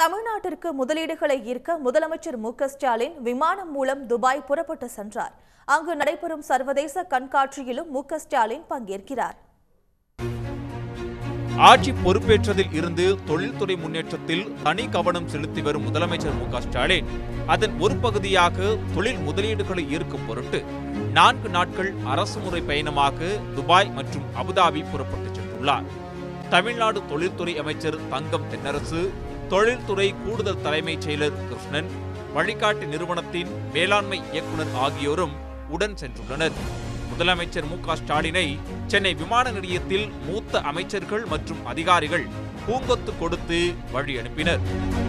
தமிழ்நாட்டிற்கு முதலீடுகளை ஈர்க்க முதலமைச்சர் மு க ஸ்டாலின் விமானம் மூலம் துபாய் புறப்பட்டு சென்றார் அங்கு நடைபெறும் சர்வதேச கண்காட்சியிலும் மு க ஸ்டாலின் பங்கேற்கிறார் ஆட்சி பொறுப்பேற்றதில் இருந்து தொழில்துறை முன்னேற்றத்தில் தனி கவனம் செலுத்தி வரும் முதலமைச்சர் மு க ஸ்டாலின் அதன் ஒரு பகுதியாக தொழில் முதலீடுகளை ஈர்க்கும் பொருட்டு நான்கு நாட்கள் அரசுமுறை பயணமாக துபாய் மற்றும் அபுதாபி புறப்பட்டு சென்றுள்ளார் தமிழ்நாடு தொழில்துறை அமைச்சர் தங்கம் தென்னரசு தொழில்துறை கூடுதல் தலைமைச் செயலர் கிருஷ்ணன் வழிகாட்டி நிறுவனத்தின் மேலாண்மை இயக்குனர் ஆகியோரும் உடன் சென்றுள்ளனர் முதலமைச்சர் மு க ஸ்டாலினை சென்னை விமான நிலையத்தில் மூத்த அமைச்சர்கள் மற்றும் அதிகாரிகள் பூங்கொத்து கொடுத்து வழி அனுப்பினர்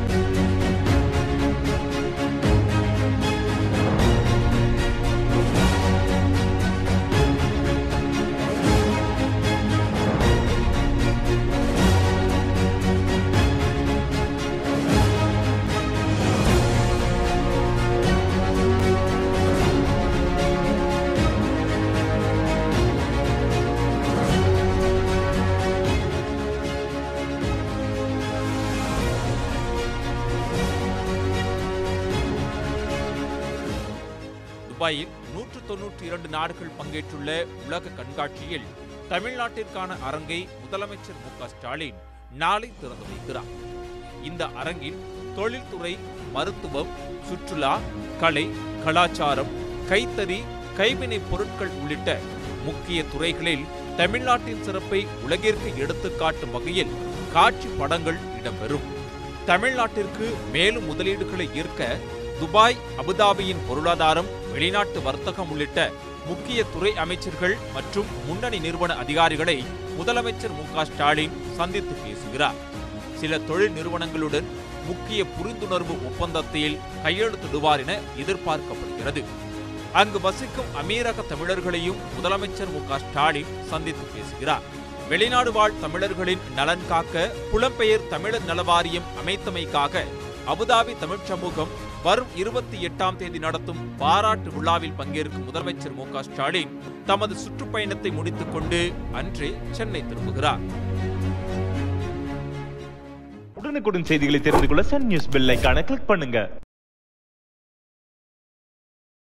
துபாயில் நூற்று தொன்னூற்றி இரண்டு நாடுகள் பங்கேற்றுள்ள உலக கண்காட்சியில் தமிழ்நாட்டிற்கான அரங்கை முதலமைச்சர் மு க ஸ்டாலின் நாளை திறந்து வைக்கிறார் இந்த அரங்கில் தொழில்துறை மருத்துவம் சுற்றுலா கலை கலாச்சாரம் கைத்தறி கைவினைப் பொருட்கள் உள்ளிட்ட முக்கிய துறைகளில் தமிழ்நாட்டின் சிறப்பை உலகிற்கு எடுத்துக்காட்டும் வகையில் காட்சி படங்கள் இடம்பெறும் தமிழ்நாட்டிற்கு மேலும் முதலீடுகளை ஈர்க்க துபாய் அபுதாபியின் பொருளாதாரம் வெளிநாட்டு வர்த்தகம் உள்ளிட்ட முக்கிய துறை அமைச்சர்கள் மற்றும் முன்னணி நிறுவன அதிகாரிகளை முதலமைச்சர் மு க ஸ்டாலின் சந்தித்து பேசுகிறார் சில தொழில் நிறுவனங்களுடன் முக்கிய புரிந்துணர்வு ஒப்பந்தத்தில் கையெழுத்திடுவார் என எதிர்பார்க்கப்படுகிறது அங்கு வசிக்கும் அமீரக தமிழர்களையும் முதலமைச்சர் மு க ஸ்டாலின் சந்தித்து பேசுகிறார் வெளிநாடு வாழ் தமிழர்களின் நலன் காக்க புலம்பெயர் தமிழர் நலவாரியம் அமைத்தமைக்காக அபுதாபி தமிழ்ச் சமூகம் வரும் இருபத்தி எட்டாம் தேதி நடத்தும் பாராட்டு விழாவில் பங்கேற்கும் முதலமைச்சர் மு க ஸ்டாலின் தமது சுற்றுப்பயணத்தை முடித்துக் கொண்டு அன்றே சென்னை திரும்புகிறார் உடனுக்குடன் செய்திகளை தெரிந்து கொள்ள சன் நியூஸ் பெல் ஐகானை கிளிக் பண்ணுங்க